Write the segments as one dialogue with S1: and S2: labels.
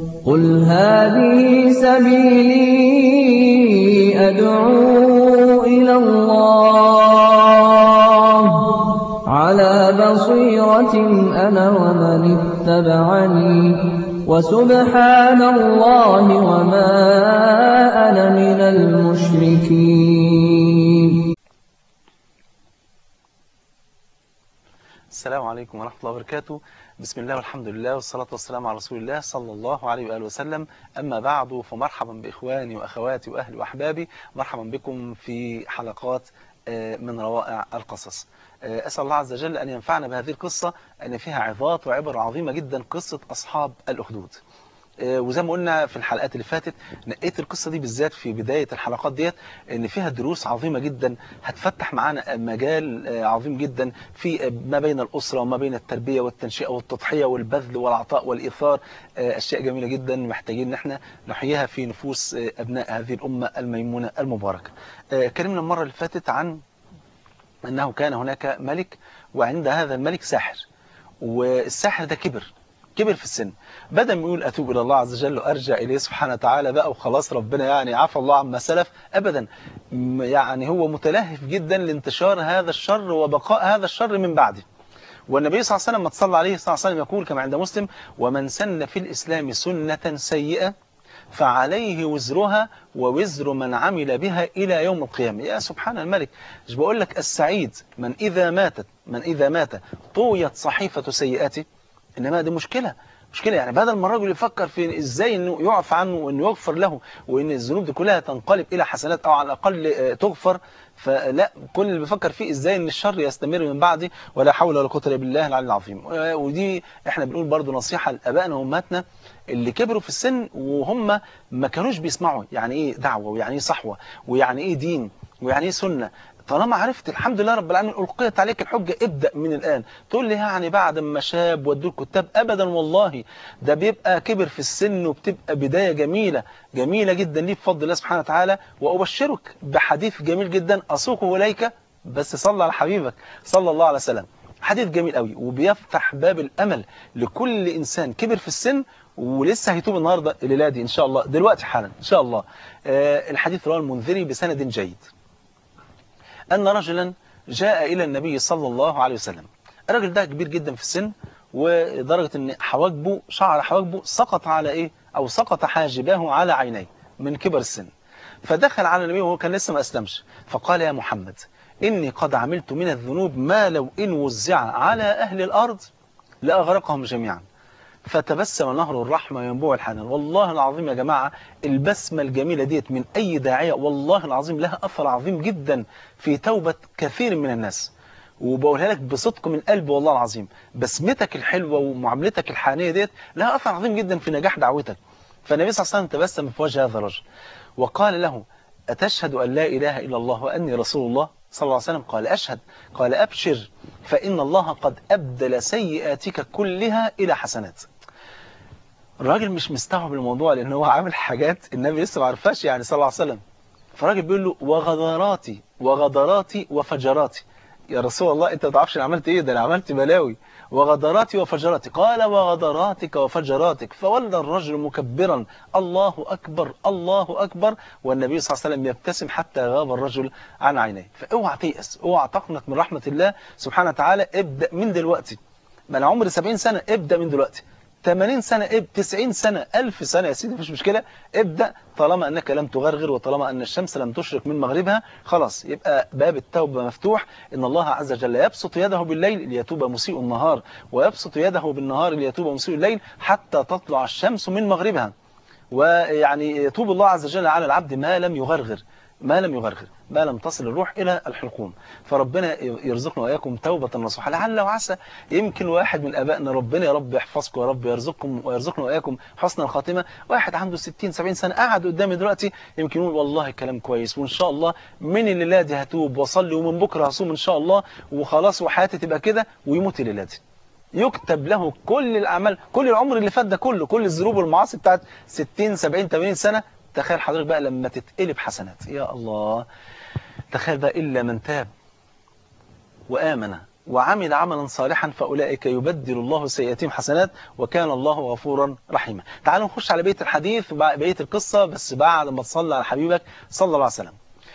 S1: قل هذه سبيلي أدعو إلى الله على بصيرة أنا ومن اتبعني وسبحان الله وما أنا من المشركين
S2: السلام عليكم ورحمة الله وبركاته بسم الله والحمد لله والصلاة والسلام على رسول الله صلى الله عليه وآله وسلم أما بعد فمرحبا بإخواني وأخواتي وأهلي وأحبابي مرحبا بكم في حلقات من روائع القصص أسأل الله عز وجل أن ينفعنا بهذه القصة أن فيها عظات وعبر عظيمة جدا قصة أصحاب الأخدود وزي ما قلنا في الحلقات اللي فاتت نقيت القصة دي بالذات في بداية الحلقات ديت ان فيها دروس عظيمة جدا هتفتح معانا مجال عظيم جدا في ما بين الأسرة وما بين التربية والتنشئة والتضحية والبذل والعطاء والإيثار أشياء جميلة جدا محتاجين ان احنا نحييها في نفوس أبناء هذه الأمة الميمونة المباركة كلمنا المرة اللي فاتت عن أنه كان هناك ملك وعند هذا الملك ساحر والساحر ده كبر كبر في السن بدل ما يقول أتوب إلى الله عز وجل وأرجع إليه سبحانه وتعالى بقى وخلاص ربنا يعني عفى الله عما سلف أبدا يعني هو متلهف جدا لانتشار هذا الشر وبقاء هذا الشر من بعده والنبي صلى الله عليه وسلم ما تصلى عليه صلى الله عليه وسلم يقول كما عند مسلم ومن سن في الإسلام سنة سيئة فعليه وزرها ووزر من عمل بها إلى يوم القيامة يا سبحان الملك مش بقول لك السعيد من إذا ماتت من إذا مات طويت صحيفة سيئاته إنما دي مشكلة مشكلة يعني بدل ما الراجل يفكر في إزاي إنه يعف عنه وإنه يغفر له وإن الذنوب دي كلها تنقلب إلى حسنات أو على الأقل تغفر فلا كل اللي بيفكر فيه إزاي إن الشر يستمر من بعدي ولا حول ولا قوة إلا بالله العلي العظيم ودي إحنا بنقول برضو نصيحة لآبائنا وأمهاتنا اللي كبروا في السن وهم ما كانوش بيسمعوا يعني إيه دعوة ويعني إيه صحوة ويعني إيه دين ويعني إيه سنة طالما عرفت الحمد لله رب العالمين ألقيت عليك الحجة ابدأ من الآن تقول لي يعني بعد ما شاب ودوا الكتاب أبدا والله ده بيبقى كبر في السن وبتبقى بداية جميلة جميلة جدا ليه بفضل الله سبحانه وتعالى وأبشرك بحديث جميل جدا أسوقه إليك بس صلى على حبيبك صلى الله عليه وسلم حديث جميل قوي وبيفتح باب الأمل لكل إنسان كبر في السن ولسه هيتوب النهاردة الليلة دي إن شاء الله دلوقتي حالا إن شاء الله آه الحديث رواه المنذري بسند جيد أن رجلا جاء إلى النبي صلى الله عليه وسلم الرجل ده كبير جدا في السن ولدرجة أن حواجبه شعر حواجبه سقط على إيه أو سقط حاجباه على عينيه من كبر السن فدخل على النبي وهو كان لسه ما أسلمش فقال يا محمد إني قد عملت من الذنوب ما لو إن وزع على أهل الأرض لأغرقهم جميعا فتبسم نهر الرحمة ينبوع الحنان والله العظيم يا جماعة البسمة الجميلة ديت من أي داعية والله العظيم لها أثر عظيم جدا في توبة كثير من الناس وبقولها لك بصدق من قلب والله العظيم بسمتك الحلوة ومعاملتك الحانية ديت لها أثر عظيم جدا في نجاح دعوتك فالنبي صلى الله عليه وسلم تبسم في وجه هذا الرجل وقال له أتشهد أن لا إله إلا الله وأني رسول الله صلى الله عليه وسلم قال أشهد قال أبشر فإن الله قد أبدل سيئاتك كلها إلى حسنات الراجل مش مستوعب الموضوع لان هو عامل حاجات النبي لسه ما عرفهاش يعني صلى الله عليه وسلم فالراجل بيقول له وغدراتي وغدراتي وفجراتي يا رسول الله انت ما تعرفش انا عملت ايه ده انا عملت بلاوي وغدراتي وفجراتي قال وغدراتك وفجراتك فولى الرجل مكبرا الله اكبر الله اكبر والنبي صلى الله عليه وسلم يبتسم حتى غاب الرجل عن عينيه فاوعى تيأس اوعى تقنط من رحمه الله سبحانه وتعالى ابدا من دلوقتي ما انا عمري 70 سنه ابدا من دلوقتي 80 سنة اب 90 سنة 1000 سنة يا سيدي مفيش مشكلة ابدأ طالما أنك لم تغرغر وطالما أن الشمس لم تشرق من مغربها خلاص يبقى باب التوبة مفتوح إن الله عز وجل يبسط يده بالليل ليتوب مسيء النهار ويبسط يده بالنهار ليتوب مسيء الليل حتى تطلع الشمس من مغربها ويعني يتوب الله عز وجل على العبد ما لم يغرغر ما لم يغرغر ما لم تصل الروح إلى الحلقوم فربنا يرزقنا وإياكم توبة نصوحة لعل وعسى يمكن واحد من أبائنا ربنا يا رب يحفظكم يا رب يرزقكم ويرزقنا وإياكم حسن الخاتمة واحد عنده 60 70 سنة قاعد قدامي دلوقتي يمكن يقول والله كلام كويس وإن شاء الله من الليلة دي هتوب وصلي ومن بكرة هصوم إن شاء الله وخلاص وحياتي تبقى كده ويموت الليلة دي يكتب له كل الأعمال كل العمر اللي فات ده كله كل الذنوب والمعاصي بتاعت 60 70 80 سنة تخيل حضرتك بقى لما تتقلب حسنات يا الله تخيل بقى إلا من تاب وآمن وعمل عملا صالحا فأولئك يبدل الله سيئاتهم حسنات وكان الله غفورا رحيما تعالوا نخش على بيت الحديث وبقية القصة بس بعد ما تصلى على حبيبك صلى الله عليه وسلم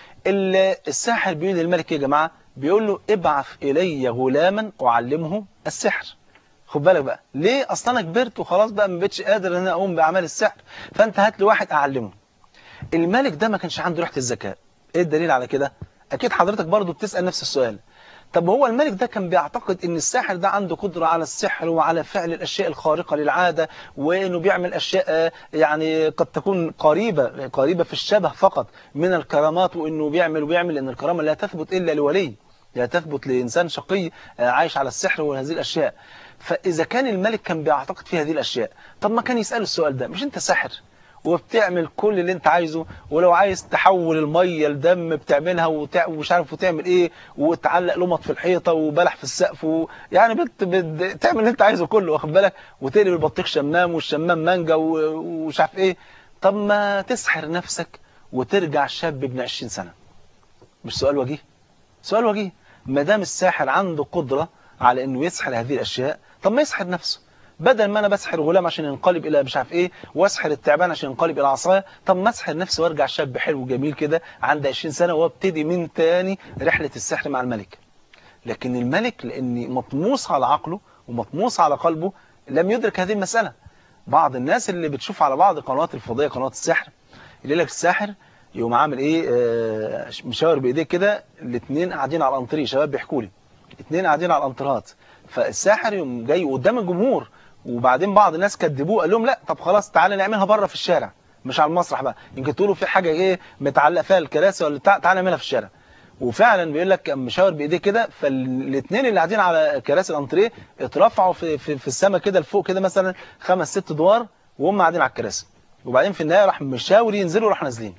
S2: الساحر بيقول للملك يا جماعة بيقول له ابعث إلي غلاما أعلمه السحر خد بالك بقى ليه اصلا انا كبرت وخلاص بقى ما بقتش قادر ان انا اقوم باعمال السحر فانت هات لي واحد اعلمه الملك ده ما كانش عنده ريحه الذكاء ايه الدليل على كده اكيد حضرتك برضو بتسال نفس السؤال طب هو الملك ده كان بيعتقد ان الساحر ده عنده قدرة على السحر وعلى فعل الاشياء الخارقة للعادة وانه بيعمل اشياء يعني قد تكون قريبة قريبة في الشبه فقط من الكرامات وانه بيعمل وبيعمل لان الكرامة لا تثبت الا لولي لا تثبت لانسان شقي عايش على السحر وهذه الاشياء فاذا كان الملك كان بيعتقد في هذه الاشياء طب ما كان يساله السؤال ده مش انت ساحر وبتعمل كل اللي انت عايزه ولو عايز تحول المية لدم بتعملها وتع... ومش عارف وتعمل ايه وتعلق لمط في الحيطة وبلح في السقف و... يعني بت... بت... تعمل اللي انت عايزه كله واخد بالك وتقلب البطيخ شمام والشمام مانجا و... ومش عارف ايه طب ما تسحر نفسك وترجع شاب ابن 20 سنة مش سؤال وجيه سؤال وجيه ما دام الساحر عنده قدرة على انه يسحر هذه الاشياء طب ما يسحر نفسه بدل ما انا بسحر غلام عشان ينقلب الى مش عارف ايه واسحر التعبان عشان ينقلب الى عصايه طب ما اسحر نفسي وارجع شاب حلو جميل كده عندي 20 سنه وابتدي من تاني رحله السحر مع الملك لكن الملك لان مطموس على عقله ومطموس على قلبه لم يدرك هذه المساله بعض الناس اللي بتشوف على بعض قنوات الفضائيه قنوات السحر يقول لك الساحر يقوم عامل ايه آه مشاور بايديه كده الاثنين قاعدين على الانطريه شباب بيحكوا لي اثنين قاعدين على الانطرات فالساحر يوم جاي قدام الجمهور وبعدين بعض الناس كذبوه قال لهم لا طب خلاص تعالى نعملها بره في الشارع مش على المسرح بقى يمكن تقولوا في حاجه ايه متعلق فيها الكراسي ولا بتاع تعالى نعملها في الشارع وفعلا بيقول لك مشاور بايديه كده فالاثنين اللي قاعدين على كراسي الانتريه اترفعوا في في, في السماء كده لفوق كده مثلا خمس ست ادوار وهم قاعدين على الكراسي وبعدين في النهايه راح مشاور ينزلوا راح نازلين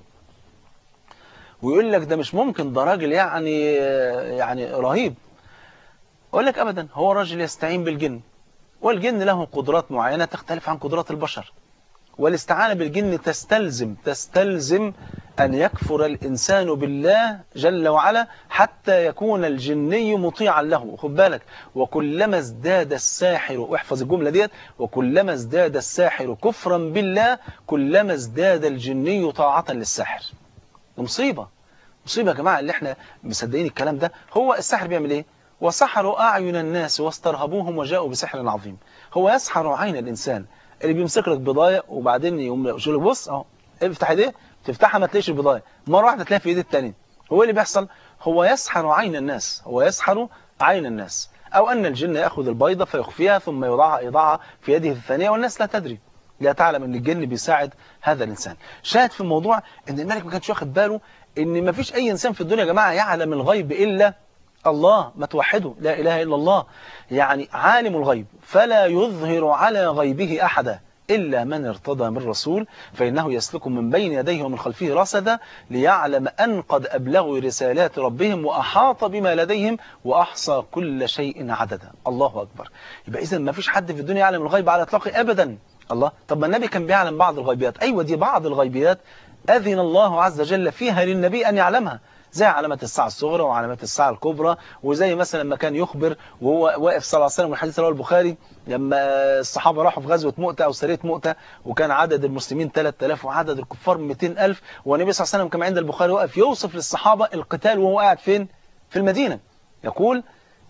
S2: ويقول لك ده مش ممكن ده راجل يعني يعني رهيب اقول لك ابدا هو راجل يستعين بالجن والجن له قدرات معينة تختلف عن قدرات البشر والاستعانة بالجن تستلزم تستلزم أن يكفر الإنسان بالله جل وعلا حتى يكون الجني مطيعا له خد بالك وكلما ازداد الساحر واحفظ الجملة ديت وكلما ازداد الساحر كفرا بالله كلما ازداد الجني طاعة للساحر مصيبة مصيبة يا جماعة اللي احنا مصدقين الكلام ده هو الساحر بيعمل ايه وسحروا أعين الناس واسترهبوهم وجاءوا بسحر عظيم هو يسحر عين الإنسان اللي بيمسك لك بضاية وبعدين يقوم يقول لك بص اهو افتح ايديه تفتحها ما تلاقيش البضاية مرة واحدة تلاقي في ايد التاني هو اللي بيحصل هو يسحر عين الناس هو يسحر عين الناس أو أن الجن يأخذ البيضة فيخفيها ثم يضعها إيضاعها في يده الثانية والناس لا تدري لا تعلم أن الجن بيساعد هذا الإنسان شاهد في الموضوع أن الملك ما كانش واخد باله أن ما فيش أي إنسان في الدنيا يا جماعة يعلم الغيب إلا الله ما توحده لا إله إلا الله يعني عالم الغيب فلا يظهر على غيبه أحدا إلا من ارتضى من رسول فإنه يسلك من بين يديه ومن خلفه رصدا ليعلم أن قد أبلغوا رسالات ربهم وأحاط بما لديهم وأحصى كل شيء عددا الله أكبر يبقى إذا ما فيش حد في الدنيا يعلم الغيب على إطلاقه أبدا الله طب ما النبي كان بيعلم بعض الغيبيات أيوة دي بعض الغيبيات أذن الله عز وجل فيها للنبي أن يعلمها زي علامات الساعة الصغرى وعلامات الساعة الكبرى وزي مثلا لما كان يخبر وهو واقف صلى الله عليه وسلم والحديث رواه البخاري لما الصحابة راحوا في غزوة مؤتة أو سرية مؤتة وكان عدد المسلمين 3000 وعدد الكفار 200000 والنبي صلى الله عليه وسلم كما عند البخاري واقف يوصف للصحابة القتال وهو قاعد فين في المدينة يقول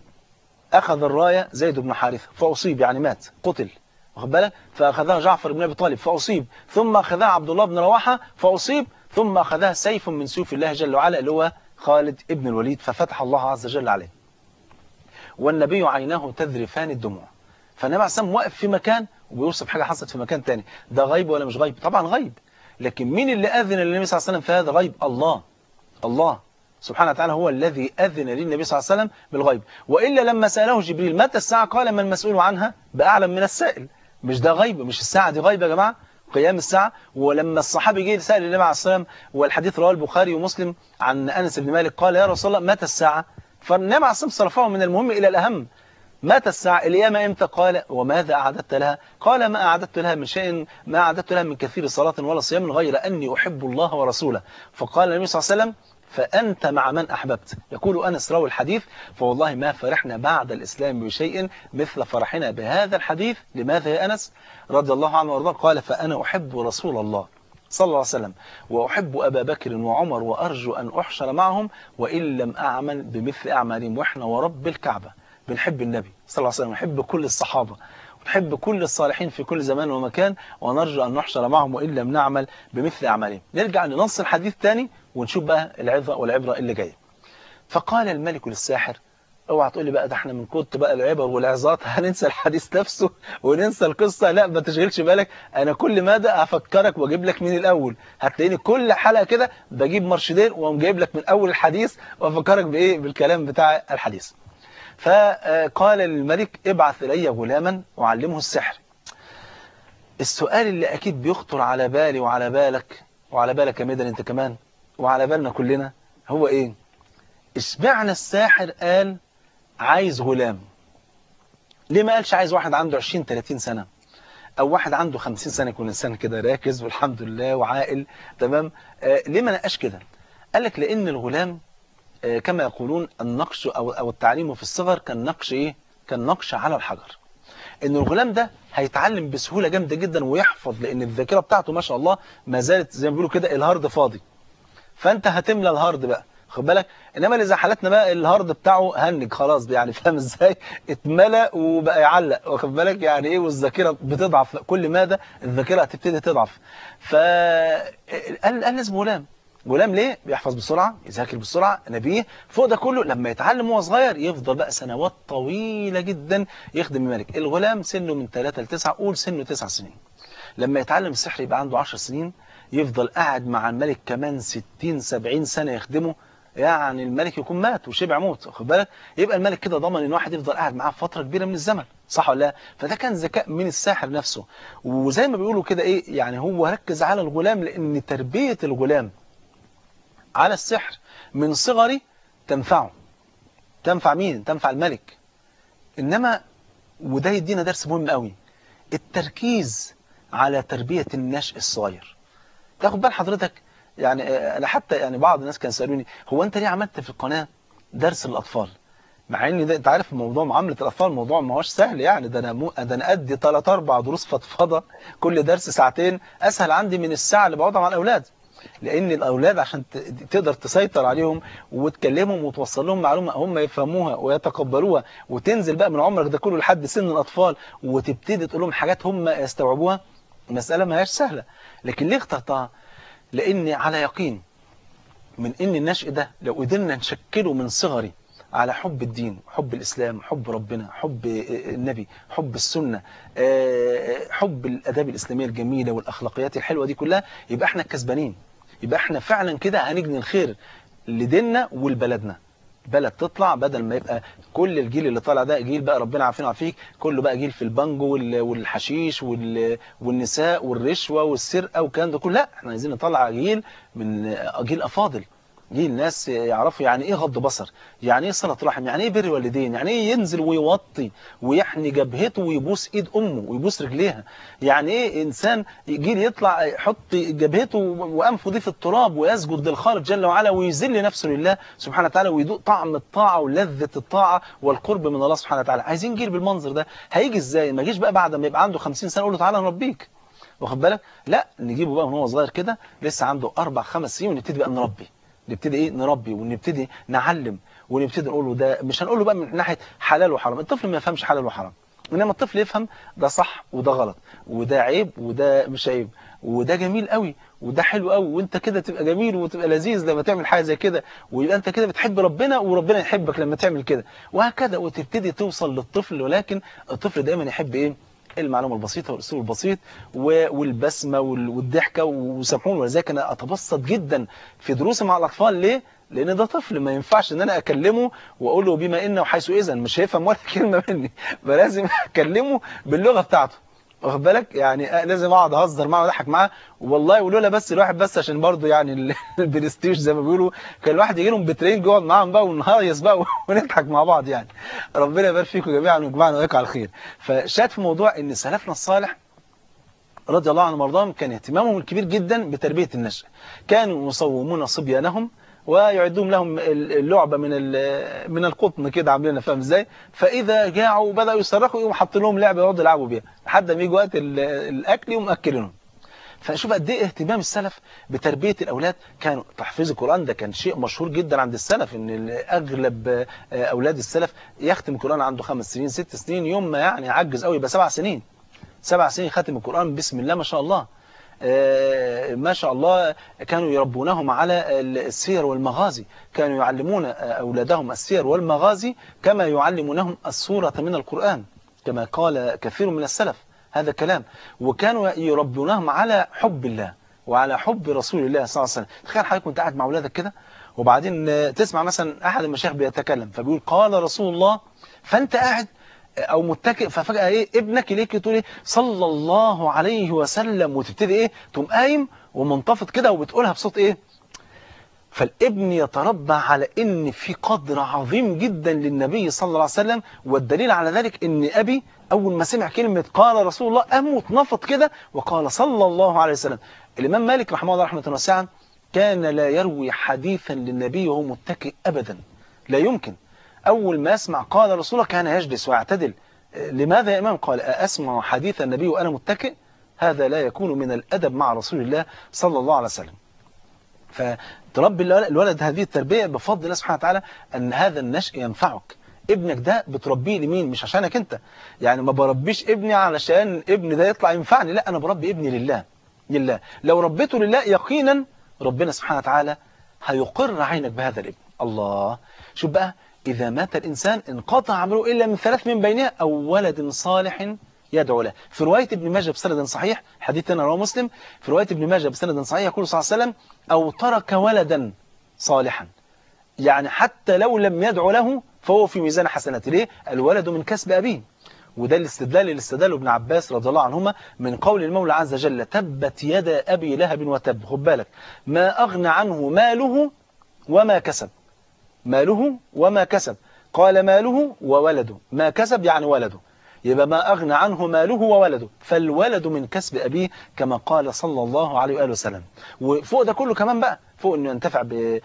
S2: أخذ الراية زيد بن حارثة فأصيب يعني مات قتل واخد بالك فأخذها جعفر بن أبي طالب فأصيب ثم أخذها عبد الله بن رواحة فأصيب ثم أخذها سيف من سيوف الله جل وعلا اللي هو خالد ابن الوليد ففتح الله عز وجل عليه والنبي عيناه تذرفان الدموع فالنبي عليه السلام واقف في مكان وبيوصف حاجة حصلت في مكان تاني ده غيب ولا مش غيب طبعا غيب لكن مين اللي أذن للنبي صلى الله عليه وسلم في هذا غيب الله الله سبحانه وتعالى هو الذي أذن للنبي صلى الله عليه وسلم بالغيب وإلا لما سأله جبريل متى الساعة قال ما المسؤول عنها بأعلم من السائل مش ده غيب مش الساعة دي غيب يا جماعة قيام الساعة ولما الصحابي جه سأل النبي عليه الصلاة والسلام والحديث رواه البخاري ومسلم عن أنس بن مالك قال يا رسول الله متى الساعة فالنبي عليه الصلاة والسلام صرفه من المهم إلى الأهم متى الساعة القيامة إمتى قال وماذا أعددت لها قال ما أعددت لها من شيء ما أعددت لها من كثير صلاة ولا صيام غير أني أحب الله ورسوله فقال النبي صلى الله عليه وسلم فأنت مع من أحببت يقول أنس راوي الحديث فوالله ما فرحنا بعد الإسلام بشيء مثل فرحنا بهذا الحديث لماذا يا أنس رضي الله عنه وارضاه قال فأنا أحب رسول الله صلى الله عليه وسلم وأحب أبا بكر وعمر وأرجو أن أحشر معهم وإن لم أعمل بمثل أعمالهم وإحنا ورب الكعبة بنحب النبي صلى الله عليه وسلم ونحب كل الصحابة ونحب كل الصالحين في كل زمان ومكان ونرجو أن نحشر معهم وإن لم نعمل بمثل أعمالهم نرجع لنص الحديث تاني ونشوف بقى العظة والعبرة اللي جاية فقال الملك للساحر اوعى تقول لي بقى ده احنا من كنت بقى العبر والعظات هننسى الحديث نفسه وننسى القصة لا ما تشغلش بالك انا كل مدى افكرك واجيب لك من الاول هتلاقيني كل حلقة كده بجيب مرشدين واقوم جايب لك من اول الحديث وافكرك بايه بالكلام بتاع الحديث فقال للملك ابعث الي غلاما وعلمه السحر السؤال اللي اكيد بيخطر على بالي وعلى بالك وعلى بالك يا ميدان انت كمان وعلى بالنا كلنا هو ايه اشمعنى الساحر قال عايز غلام ليه ما قالش عايز واحد عنده 20 30 سنة او واحد عنده 50 سنة يكون انسان كده راكز والحمد لله وعاقل تمام آه ليه ما نقاش كده قال لك لان الغلام آه كما يقولون النقش او او التعليم في الصغر كان نقش ايه كان نقش على الحجر ان الغلام ده هيتعلم بسهولة جامدة جدا ويحفظ لان الذاكرة بتاعته ما شاء الله ما زالت زي ما بيقولوا كده الهارد فاضي فانت هتملى الهارد بقى خد بالك انما اللي زي حالتنا بقى الهارد بتاعه هنج خلاص يعني فاهم ازاي اتملى وبقى يعلق واخد بالك يعني ايه والذاكره بتضعف كل ماده الذاكره هتبتدي تضعف ف قال قال لازم غلام غلام ليه بيحفظ بسرعه يذاكر بسرعه نبيه فوق ده كله لما يتعلم وهو صغير يفضل بقى سنوات طويله جدا يخدم الملك الغلام سنه من 3 ل 9 قول سنه 9 سنين لما يتعلم السحر يبقى عنده 10 سنين يفضل قاعد مع الملك كمان 60 70 سنه يخدمه يعني الملك يكون مات وشبع موت واخد بالك يبقى الملك كده ضمن ان واحد يفضل قاعد معاه فتره كبيره من الزمن صح ولا لا فده كان ذكاء من الساحر نفسه وزي ما بيقولوا كده ايه يعني هو ركز على الغلام لان تربيه الغلام على السحر من صغري تنفعه تنفع مين تنفع الملك انما وده يدينا درس مهم قوي التركيز على تربيه النشء الصغير تاخد بال حضرتك يعني انا حتى يعني بعض الناس كانوا يسالوني هو انت ليه عملت في القناه درس الاطفال مع ان ده انت عارف موضوع معامله الاطفال موضوع ما هوش سهل يعني ده انا مو ده انا ادي 3 4 دروس فضفضه كل درس ساعتين اسهل عندي من الساعه اللي بقعدها مع الاولاد لان الاولاد عشان تقدر تسيطر عليهم وتكلمهم وتوصل لهم معلومه هم يفهموها ويتقبلوها وتنزل بقى من عمرك ده كله لحد سن الاطفال وتبتدي تقول لهم حاجات هم يستوعبوها المساله ما هياش سهله لكن ليه اخترتها لاني على يقين من ان النشء ده لو قدرنا نشكله من صغري على حب الدين حب الإسلام حب ربنا حب النبي حب السنة حب الأداب الإسلامية الجميلة والأخلاقيات الحلوة دي كلها يبقى احنا كسبانين يبقى احنا فعلا كده هنجني الخير لديننا ولبلدنا بلد تطلع بدل ما يبقى كل الجيل اللي طالع ده جيل بقى ربنا عارفين عافيك كله بقى جيل في البانجو والحشيش والنساء والرشوة والسرقة والكلام ده كله لا احنا عايزين نطلع جيل من جيل أفاضل جيل ناس يعرفوا يعني ايه غض بصر يعني ايه صلة رحم يعني ايه بر والدين يعني ايه ينزل ويوطي ويحني جبهته ويبوس ايد امه ويبوس رجليها يعني ايه انسان جيل يطلع يحط جبهته وانفه دي في التراب ويسجد للخالق جل وعلا ويذل نفسه لله سبحانه وتعالى ويدوق طعم الطاعة ولذة الطاعة والقرب من الله سبحانه وتعالى عايزين جيل بالمنظر ده هيجي ازاي ما يجيش بقى بعد ما يبقى عنده 50 سنة اقول له تعالى نربيك واخد بالك لا نجيبه بقى وهو صغير كده لسه عنده اربع خمس سنين ونبتدي بقى نربي نبتدي ايه نربي ونبتدي نعلم ونبتدي نقول له ده مش هنقول له بقى من ناحيه حلال وحرام الطفل ما يفهمش حلال وحرام انما الطفل يفهم ده صح وده غلط وده عيب وده مش عيب وده جميل قوي وده حلو قوي وانت كده تبقى جميل وتبقى لذيذ لما تعمل حاجه زي كده ويبقى انت كده بتحب ربنا وربنا يحبك لما تعمل كده وهكذا وتبتدي توصل للطفل ولكن الطفل دايما يحب ايه المعلومة البسيطة والأسلوب البسيط والبسمة والضحكة وسامحوني ولذلك أنا أتبسط جدا في دروسي مع الأطفال ليه؟ لأن ده طفل ما ينفعش إن أنا أكلمه وأقول له بما إن وحيث إذا مش هيفهم ولا كلمة مني فلازم أكلمه باللغة بتاعته واخد بالك يعني لازم اقعد اهزر معاه واضحك معاه والله ولولا بس الواحد بس عشان برضه يعني البرستيج زي ما بيقولوا كان الواحد يجي لهم بترين يقعد معاهم بقى ونهيص بقى ونضحك مع بعض يعني ربنا يبارك فيكم جميعا ويجمعنا وياكم على الخير فشات في موضوع ان سلفنا الصالح رضي الله عنهم وارضاهم كان اهتمامهم الكبير جدا بتربيه النشء كانوا يصومون صبيانهم ويعدون لهم اللعبة من ال- من القطن كده عاملينها فاهم ازاي فإذا جاعوا بدأوا يصرخوا يقوموا حاطين لهم لعبة يقعدوا يلعبوا بيها لحد ما يجي وقت ال- الأكل يقوموا مأكلينهم فشوف قد ايه اهتمام السلف بتربيه الاولاد كانوا تحفيظ القران ده كان شيء مشهور جدا عند السلف ان اغلب آه، اولاد السلف يختم القران عنده خمس سنين ست سنين يوم ما يعني عجز قوي يبقى سبع سنين سبع سنين ختم القران بسم الله ما شاء الله آه، ما شاء الله كانوا يربونهم على السير والمغازي كانوا يعلمون آه، أولادهم السير والمغازي كما يعلمونهم السورة من القرآن كما قال كثير من السلف هذا كلام وكانوا يربونهم على حب الله وعلى حب رسول الله صلى الله عليه وسلم تخيل حضرتك وانت قاعد مع اولادك كده وبعدين آه، تسمع مثلا احد المشايخ بيتكلم فبيقول قال رسول الله فانت قاعد او متكئ ففجاه ايه ابنك يليك تقول ايه صلى الله عليه وسلم وتبتدي ايه تقوم قايم ومنتفض كده وبتقولها بصوت ايه فالابن يتربى على ان في قدر عظيم جدا للنبي صلى الله عليه وسلم والدليل على ذلك ان ابي اول ما سمع كلمه قال رسول الله قام واتنفض كده وقال صلى الله عليه وسلم الامام مالك رحمه الله رحمه واسعه كان لا يروي حديثا للنبي وهو متكئ ابدا لا يمكن أول ما يسمع قال رسول الله كان يجلس ويعتدل لماذا يا إمام قال أسمع حديث النبي وأنا متكئ هذا لا يكون من الأدب مع رسول الله صلى الله عليه وسلم فتربي الولد هذه التربية بفضل الله سبحانه وتعالى أن هذا النشء ينفعك ابنك ده بتربيه لمين مش عشانك انت يعني ما بربيش ابني علشان ابني ده يطلع ينفعني لا انا بربي ابني لله لله لو ربيته لله يقينا ربنا سبحانه وتعالى هيقر عينك بهذا الابن الله شوف بقى إذا مات الإنسان انقطع عمله إلا من ثلاث من بينها أو ولد صالح يدعو له في رواية ابن ماجه بسند صحيح حديثنا رواه مسلم في رواية ابن ماجه بسند صحيح يقول صلى الله عليه وسلم أو ترك ولدا صالحا يعني حتى لو لم يدعو له فهو في ميزان حسناته ليه؟ الولد من كسب أبيه وده الاستدلال اللي استدله ابن عباس رضي الله عنهما من قول المولى عز وجل تبت يدا أبي لهب وتب خد بالك ما أغنى عنه ماله وما كسب ماله وما كسب قال ماله وولده ما كسب يعني ولده يبقى ما أغنى عنه ماله وولده فالولد من كسب أبيه كما قال صلى الله عليه وآله وسلم وفوق ده كله كمان بقى فوق أنه ينتفع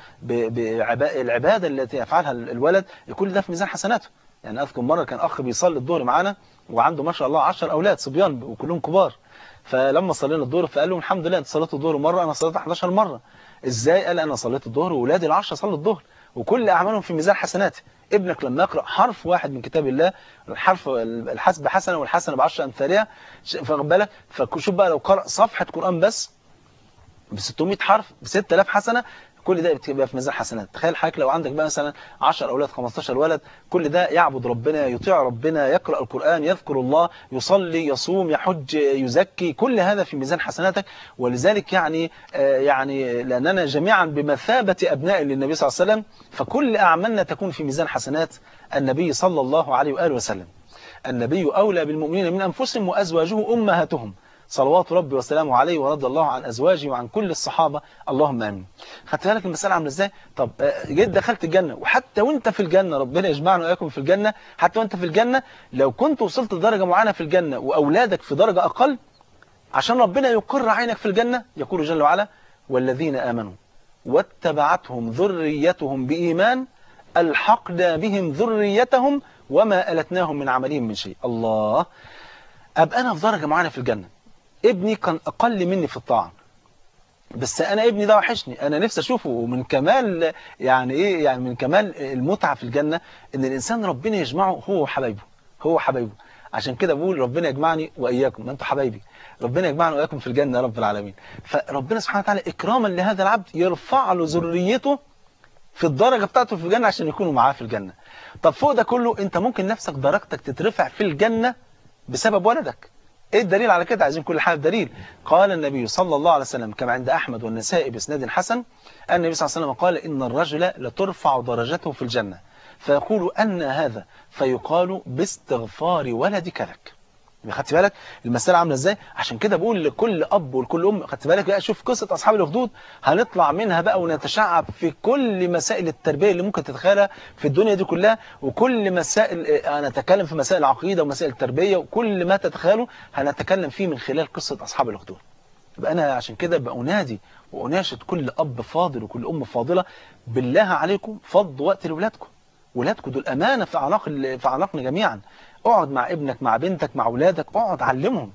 S2: بالعبادة التي يفعلها الولد كل ده في ميزان حسناته يعني أذكر مرة كان أخ بيصلي الظهر معانا وعنده ما شاء الله 10 أولاد صبيان وكلهم كبار فلما صلينا الظهر فقال لهم الحمد لله انت صليت الظهر مرة أنا صليت 11 مرة إزاي قال أنا صليت الظهر وولادي العشرة صلوا الظهر وكل أعمالهم في ميزان حسناتي ابنك لما يقرأ حرف واحد من كتاب الله الحرف الحسب حسنة والحسنة بعشر أمثالها فاخد بالك فشوف بقى لو قرأ صفحة قرآن بس ب 600 حرف ب 6000 حسنة كل ده بتبقى في ميزان حسنات تخيل حضرتك لو عندك بقى مثلا 10 اولاد 15 ولد كل ده يعبد ربنا يطيع ربنا يقرأ القرآن يذكر الله يصلي يصوم يحج يزكي كل هذا في ميزان حسناتك ولذلك يعني آه يعني لأننا جميعا بمثابة أبناء للنبي صلى الله عليه وسلم فكل أعمالنا تكون في ميزان حسنات النبي صلى الله عليه وآله وسلم النبي أولى بالمؤمنين من أنفسهم وأزواجه أمهاتهم صلوات ربي وسلامه عليه ورضي الله عن أزواجه وعن كل الصحابة اللهم آمين خدت بالك المسألة عامله ازاي طب جيت دخلت الجنة وحتى وانت في الجنة ربنا يجمعنا وإياكم في الجنة حتى وانت في الجنة لو كنت وصلت لدرجة معينة في الجنة وأولادك في درجة أقل عشان ربنا يقر عينك في الجنة يقول جل وعلا والذين آمنوا واتبعتهم ذريتهم بإيمان ألحقنا بهم ذريتهم وما ألتناهم من عملهم من شيء الله أبقى أنا في درجة معينة في الجنة ابني كان أقل مني في الطاعة بس أنا ابني ده وحشني أنا نفسي أشوفه ومن كمال يعني إيه يعني من كمال المتعة في الجنة إن الإنسان ربنا يجمعه هو وحبايبه هو حبايبه عشان كده بقول ربنا يجمعني وإياكم ما أنتوا حبايبي ربنا يجمعنا وإياكم في الجنة يا رب العالمين فربنا سبحانه وتعالى إكراما لهذا العبد يرفع له ذريته في الدرجة بتاعته في الجنة عشان يكونوا معاه في الجنة طب فوق ده كله أنت ممكن نفسك درجتك تترفع في الجنة بسبب ولدك ايه الدليل على كده عايزين كل حاجه دليل قال النبي صلى الله عليه وسلم كما عند احمد والنسائي باسناد حسن ان النبي صلى الله عليه وسلم قال ان الرجل لترفع درجته في الجنه فيقول ان هذا فيقال باستغفار ولدك لك خدت بالك المسألة عاملة ازاي عشان كده بقول لكل اب ولكل ام خدت بالك بقى شوف قصة اصحاب الاخدود هنطلع منها بقى ونتشعب في كل مسائل التربية اللي ممكن تتخيلها في الدنيا دي كلها وكل مسائل هنتكلم في مسائل العقيدة ومسائل التربية وكل ما تتخيله هنتكلم فيه من خلال قصة اصحاب الاخدود يبقى أنا عشان كده بأنادي وأناشد كل أب فاضل وكل أم فاضلة بالله عليكم فضوا وقت لأولادكم ولادكم دول أمانة في أعناق في أعناقنا جميعا اقعد مع ابنك مع بنتك مع أولادك اقعد علمهم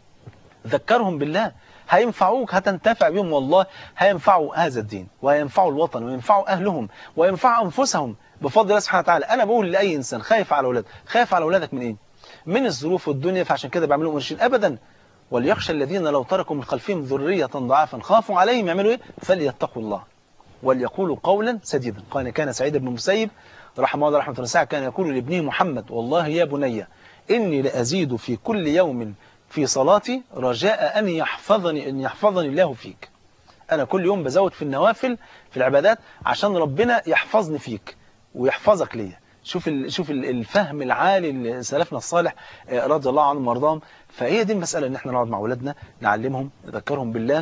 S2: ذكرهم بالله هينفعوك هتنتفع بهم والله هينفعوا هذا الدين وهينفعوا الوطن وينفعوا أهلهم وينفعوا أنفسهم بفضل الله سبحانه وتعالى أنا بقول لأي إنسان خايف على أولادك خايف على أولادك من إيه؟ من الظروف والدنيا فعشان كده بعملهم مرشدين أبدا وليخشى الذين لو تركوا من خلفهم ذرية ضعافا خافوا عليهم يعملوا إيه؟ فليتقوا الله وليقولوا قولا سديدا قال كان سعيد بن المسيب رحمه الله رحمه الله كان يقول لابنه محمد والله يا بني إني لأزيد في كل يوم في صلاتي رجاء أن يحفظني أن يحفظني الله فيك أنا كل يوم بزود في النوافل في العبادات عشان ربنا يحفظني فيك ويحفظك ليا شوف شوف الفهم العالي لسلفنا الصالح رضي الله عنهم وارضاهم فهي دي المسألة ان احنا نقعد مع اولادنا نعلمهم نذكرهم بالله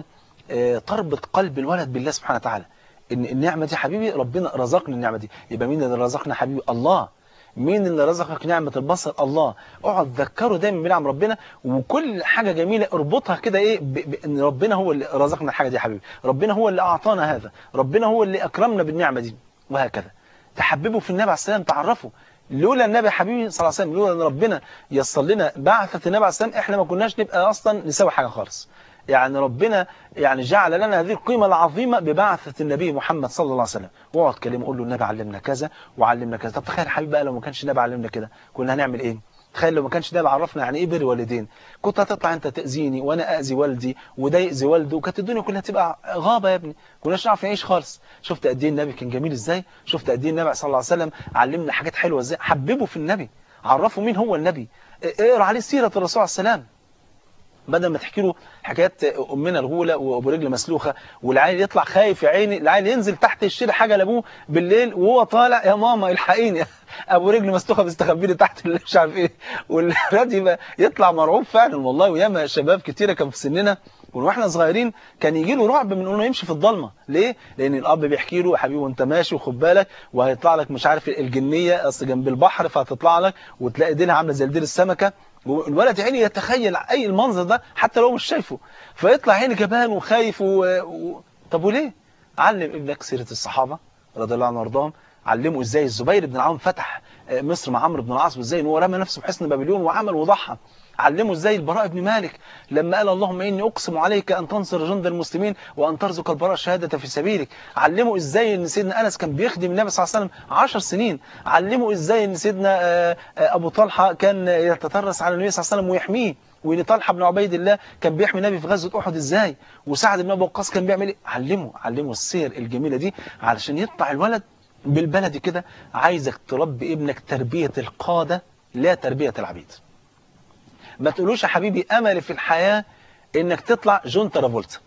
S2: تربط قلب الولد بالله سبحانه وتعالى ان النعمة دي حبيبي ربنا رزقني النعمة دي يبقى مين اللي رزقنا حبيبي الله مين اللي رزقك نعمة البصر الله اقعد ذكره دايما بنعم ربنا وكل حاجة جميلة اربطها كده ايه بان ربنا هو اللي رزقنا الحاجة دي يا حبيبي ربنا هو اللي اعطانا هذا ربنا هو اللي اكرمنا بالنعمة دي وهكذا تحببه في النبي عليه السلام تعرفه لولا النبي حبيبي صلى الله عليه وسلم لولا ان ربنا يصل لنا بعثة النبي عليه السلام احنا ما كناش نبقى اصلا نسوي حاجة خالص يعني ربنا يعني جعل لنا هذه القيمة العظيمة ببعثة النبي محمد صلى الله عليه وسلم واقعد كلمه قول له النبي علمنا كذا وعلمنا كذا طب تخيل حبيبي بقى لو ما كانش النبي علمنا كده كنا هنعمل ايه تخيل لو ما كانش النبي عرفنا يعني ايه بر والدين كنت هتطلع انت تاذيني وانا اذي والدي وده ياذي والده وكانت الدنيا كلها تبقى غابه يا ابني كناش نعرف نعيش خالص شفت قد ايه النبي كان جميل ازاي شفت قد ايه النبي صلى الله عليه وسلم علمنا حاجات حلوه ازاي حببه في النبي عرفه مين هو النبي اقرا عليه سيره الرسول عليه السلام بدل ما تحكي له حكايات امنا الغوله وابو رجل مسلوخه والعيل يطلع خايف يا عيني العيل ينزل تحت يشتري حاجه لابوه بالليل وهو طالع يا ماما الحقيني ابو رجل مسلوخه مستخبي لي تحت مش عارف ايه والولاد يبقى يطلع مرعوب فعلا والله وياما شباب كتيره كان في سننا واحنا صغيرين كان يجي له رعب من انه يمشي في الضلمه ليه لان الاب بيحكي له يا حبيبي وانت ماشي وخد بالك وهيطلع لك مش عارف الجنيه اصل جنب البحر فهتطلع لك وتلاقي ديلها عامله زي ديل السمكه والولد عيني يتخيل اي المنظر ده حتى لو مش شايفه فيطلع عيني جبان وخايف و... و... طب وليه علم ابنك سيرة الصحابة رضي الله عنهم وارضاهم علمه ازاي الزبير بن العوام فتح مصر مع عمرو بن العاص وازاي ان هو رمى نفسه في حصن بابليون وعمل وضحى علمه ازاي البراء بن مالك لما قال اللهم اني اقسم عليك ان تنصر جند المسلمين وان ترزق البراء شهاده في سبيلك علمه ازاي ان سيدنا انس كان بيخدم النبي صلى الله عليه وسلم 10 سنين علمه ازاي ان سيدنا ابو طلحه كان يتترس على النبي صلى الله عليه وسلم ويحميه وان طلحه بن عبيد الله كان بيحمي النبي في غزوه احد ازاي وسعد بن ابي وقاص كان بيعمل ايه علمه علمه السير الجميله دي علشان يطلع الولد بالبلدي كده عايزك تربي ابنك تربيه القاده لا تربيه العبيد ما تقولوش يا حبيبي املي في الحياه انك تطلع جون ترافولتا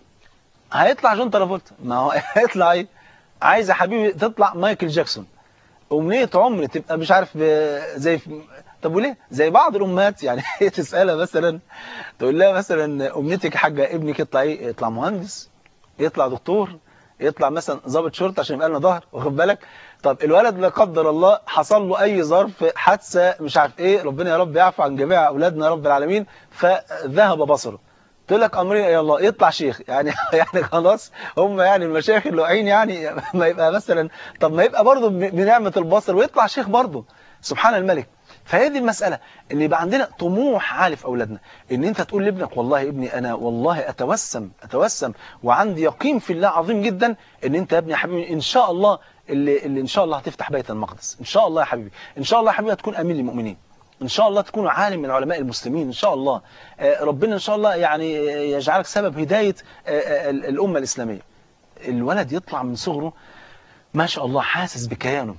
S2: هيطلع جون ترافولتا ما هو هيطلع ايه عايز يا حبيبي تطلع مايكل جاكسون امنيه عمر تبقى مش عارف زي طب وليه زي بعض الامهات يعني هي تسالها مثلا تقول لها مثلا امنيتك يا حاجه ابنك يطلع ايه يطلع مهندس يطلع دكتور يطلع مثلا ضابط شرطه عشان يبقى لنا ظهر واخد بالك طب الولد لا قدر الله حصل له اي ظرف حادثه مش عارف ايه ربنا يا رب يعفو عن جميع اولادنا يا رب العالمين فذهب بصره تقول لك امرنا يا الله يطلع شيخ يعني يعني خلاص هم يعني المشايخ اللي واقعين يعني ما يبقى مثلا طب ما يبقى برضه بنعمه البصر ويطلع شيخ برضه سبحان الملك فهي دي المسألة ان يبقى عندنا طموح عالي في أولادنا ان انت تقول لابنك والله ابني انا والله اتوسم اتوسم وعندي يقين في الله عظيم جدا ان انت يا ابني يا حبيبي ان شاء الله اللي, اللي ان شاء الله هتفتح بيت المقدس ان شاء الله يا حبيبي ان شاء الله يا حبيبي هتكون امين للمؤمنين ان شاء الله تكون عالم من علماء المسلمين ان شاء الله ربنا ان شاء الله يعني يجعلك سبب هداية الأمة الإسلامية الولد يطلع من صغره ما شاء الله حاسس بكيانه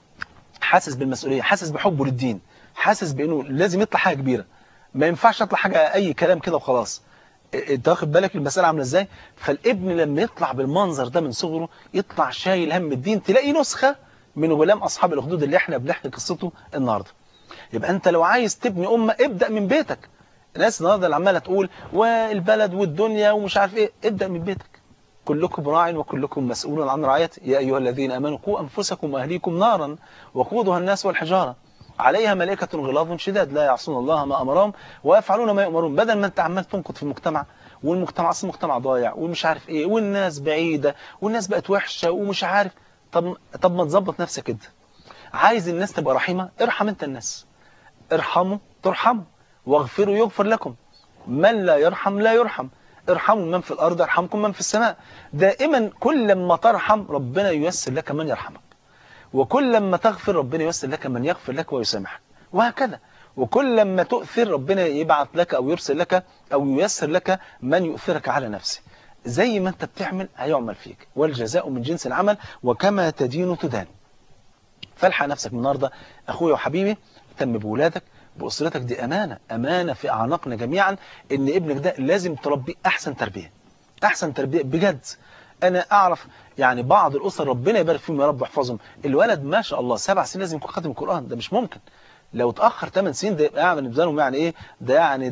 S2: حاسس بالمسؤولية حاسس بحبه للدين حاسس بانه لازم يطلع حاجه كبيره ما ينفعش يطلع حاجه اي كلام كده وخلاص انت واخد بالك المساله عامله ازاي فالابن لما يطلع بالمنظر ده من صغره يطلع شايل هم الدين تلاقي نسخه من غلام اصحاب الاخدود اللي احنا بنحكي قصته النهارده يبقى انت لو عايز تبني امه ابدا من بيتك الناس النهارده اللي عماله تقول والبلد والدنيا ومش عارف ايه ابدا من بيتك كلكم راع وكلكم مسؤول عن رعيته يا ايها الذين امنوا قوا انفسكم واهليكم نارا وقودها الناس والحجاره عليها ملائكة غلاظ شداد لا يعصون الله ما أمرهم ويفعلون ما يؤمرون بدل ما أنت عمال تنقد في المجتمع والمجتمع اصل المجتمع ضايع ومش عارف ايه والناس بعيده والناس بقت وحشه ومش عارف طب طب ما تظبط نفسك كده عايز الناس تبقى رحيمه ارحم انت الناس ارحموا ترحموا واغفروا يغفر لكم من لا يرحم لا يرحم ارحموا من في الارض يرحمكم من في السماء دائما كل ما ترحم ربنا ييسر لك من يرحمك وكل ما تغفر ربنا ييسر لك من يغفر لك ويسامحك وهكذا وكل ما تؤثر ربنا يبعث لك أو يرسل لك أو ييسر لك من يؤثرك على نفسه زي ما أنت بتعمل هيعمل فيك والجزاء من جنس العمل وكما تدين تدان فالحق نفسك من النهارده أخويا وحبيبي اهتم بولادك بأسرتك دي أمانة أمانة في أعناقنا جميعا إن ابنك ده لازم تربيه أحسن تربية أحسن تربية بجد أنا أعرف يعني بعض الأسر ربنا يبارك فيهم يا رب ويحفظهم الولد ما شاء الله سبع سنين لازم يكون خاتم القرآن ده مش ممكن لو اتأخر 8 سنين ده يعني بالنسبه لهم يعني ايه ده يعني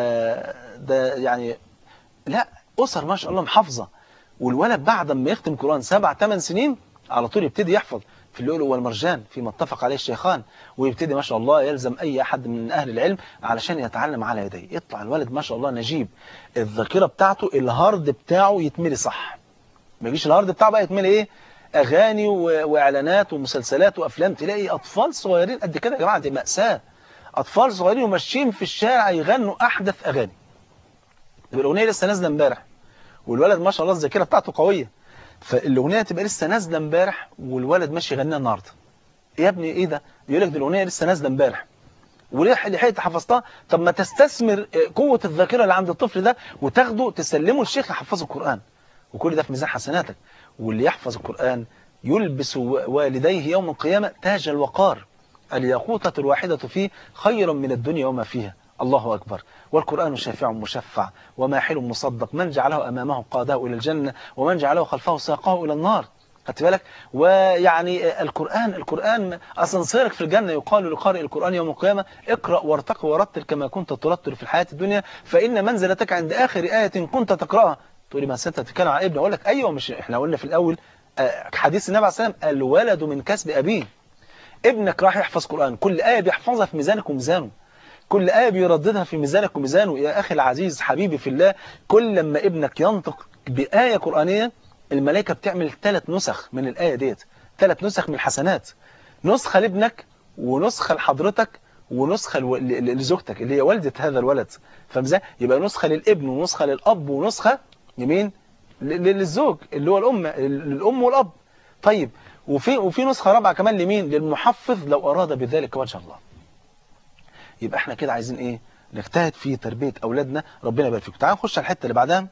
S2: ده ده يعني لا أسر ما شاء الله محافظة والولد بعد ما يختم القرآن سبع 8 سنين على طول يبتدي يحفظ في اللؤلؤ والمرجان فيما اتفق عليه الشيخان ويبتدي ما شاء الله يلزم أي أحد من أهل العلم علشان يتعلم على يديه يطلع الولد ما شاء الله نجيب الذاكرة بتاعته الهارد بتاعه يتملي صح ما يجيش الهارد بتاعه بقى يتملي ايه اغاني واعلانات ومسلسلات وافلام تلاقي اطفال صغيرين قد كده يا جماعه دي ماساه اطفال صغيرين وماشيين في الشارع يغنوا احدث اغاني الاغنيه لسه نازله امبارح والولد ما شاء الله الذاكره بتاعته قويه فالاغنيه تبقى لسه نازله امبارح والولد ماشي يغنيها النهارده يا ابني ايه ده يقول لك دي الاغنيه لسه نازله امبارح وليه لحقت حفظتها طب ما تستثمر قوه الذاكره اللي عند الطفل ده وتاخده تسلمه الشيخ يحفظه القران وكل ده في ميزان حسناتك واللي يحفظ القرآن يلبس والديه يوم القيامة تاج الوقار الياقوتة الواحدة فيه خير من الدنيا وما فيها الله أكبر والقرآن شافع مشفع وماحل مصدق من جعله أمامه قاده إلى الجنة ومن جعله خلفه ساقه إلى النار خدت بالك ويعني القرآن القرآن أسانسيرك في الجنة يقال لقارئ القرآن يوم القيامة اقرأ وارتق ورتل كما كنت ترتل في الحياة الدنيا فإن منزلتك عند آخر آية كنت تقرأها تقولي ما انت بتتكلم عن ابن اقول لك ايوه مش احنا قلنا في الاول حديث النبي عليه السلام الولد من كسب ابيه ابنك راح يحفظ قران كل ايه بيحفظها في ميزانك وميزانه كل ايه بيرددها في ميزانك وميزانه يا اخي العزيز حبيبي في الله كل لما ابنك ينطق بايه قرانيه الملائكه بتعمل ثلاث نسخ من الايه ديت ثلاث نسخ من الحسنات نسخه لابنك ونسخه لحضرتك ونسخه لزوجتك اللي هي والده هذا الولد فاهم ازاي يبقى نسخه للابن ونسخه للاب ونسخه لمين للزوج اللي هو الأم الأم والأب طيب وفي وفي نسخة رابعة كمان لمين للمحفظ لو أراد بذلك وجه الله يبقى احنا كده عايزين ايه نجتهد في تربية أولادنا ربنا يبارك فيكم تعالوا نخش على الحتة اللي بعدها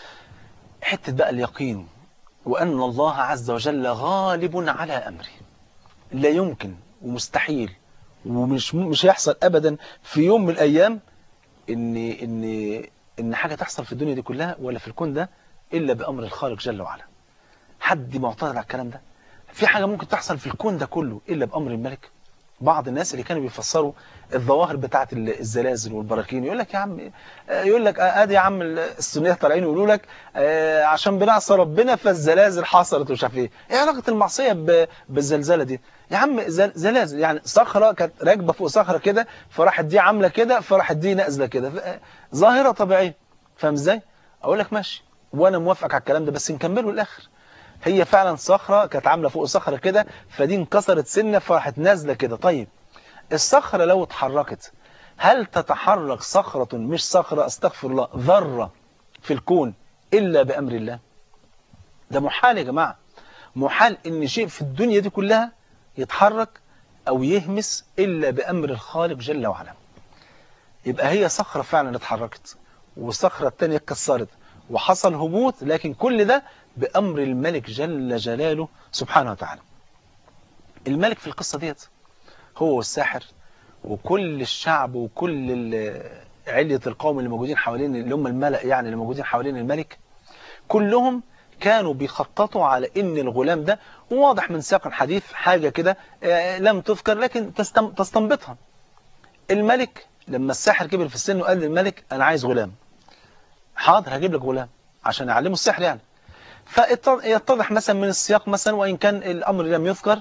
S2: حتة بقى اليقين وأن الله عز وجل غالب على أمره لا يمكن ومستحيل ومش مش هيحصل أبدا في يوم من الأيام إن إن إن حاجة تحصل في الدنيا دي كلها ولا في الكون ده إلا بأمر الخالق جل وعلا حد معترض على الكلام ده في حاجة ممكن تحصل في الكون ده كله إلا بأمر الملك بعض الناس اللي كانوا بيفسروا الظواهر بتاعة الزلازل والبراكين يقول لك يا عم يقول لك ادي يا عم السنيه طالعين يقولوا لك عشان بنعصى ربنا فالزلازل حصلت ومش عارف ايه ايه علاقه المعصيه بالزلزله دي يا عم زلازل يعني صخره كانت راكبه فوق صخره كده فراحت دي عامله كده فراحت دي نازله كده ظاهره طبيعيه فاهم ازاي اقول لك ماشي وانا موافقك على الكلام ده بس نكمله للاخر هي فعلا صخره كانت عامله فوق صخره كده فدي انكسرت سنه فراحت نازله كده طيب الصخره لو اتحركت هل تتحرك صخره مش صخره استغفر الله ذره في الكون الا بامر الله ده محال يا جماعه محال ان شيء في الدنيا دي كلها يتحرك او يهمس الا بامر الخالق جل وعلا يبقى هي صخره فعلا اتحركت والصخره الثانيه اتكسرت وحصل هبوط لكن كل ده بأمر الملك جل جلاله سبحانه وتعالى الملك في القصة ديت هو والساحر وكل الشعب وكل علية القوم اللي موجودين حوالين اللي هم الملأ يعني اللي موجودين حوالين الملك كلهم كانوا بيخططوا على ان الغلام ده واضح من سياق الحديث حاجة كده لم تذكر لكن تستنبطها الملك لما الساحر كبر في السن وقال للملك انا عايز غلام حاضر هجيب لك غلام عشان اعلمه السحر يعني فيتضح مثلا من السياق مثلا وان كان الامر لم يذكر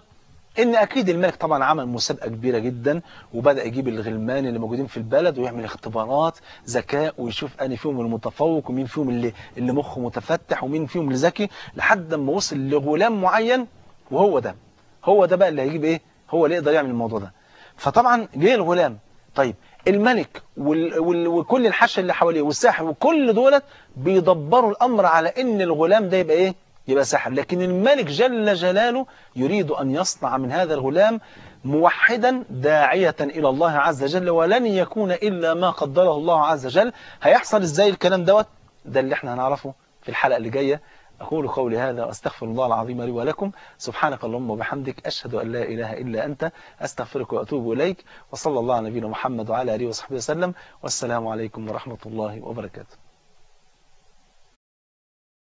S2: ان اكيد الملك طبعا عمل مسابقه كبيره جدا وبدا يجيب الغلمان اللي موجودين في البلد ويعمل اختبارات ذكاء ويشوف اني فيهم المتفوق ومين فيهم اللي اللي مخه متفتح ومين فيهم اللي ذكي لحد ما وصل لغلام معين وهو ده هو ده بقى اللي هيجيب ايه هو اللي يقدر يعمل الموضوع ده فطبعا جه الغلام طيب الملك وال... وال... وكل الحشه اللي حواليه والساحر وكل دولت بيدبروا الامر على ان الغلام ده يبقى ايه يبقى ساحر لكن الملك جل جلاله يريد أن يصنع من هذا الغلام موحدا داعية إلى الله عز وجل ولن يكون إلا ما قدره الله عز وجل هيحصل إزاي الكلام دوت ده اللي احنا هنعرفه في الحلقة اللي جاية أقول قولي هذا وأستغفر الله العظيم لي ولكم سبحانك اللهم وبحمدك أشهد أن لا إله إلا أنت أستغفرك وأتوب إليك وصلى الله على نبينا محمد وعلى آله وصحبه وسلم والسلام عليكم ورحمة الله وبركاته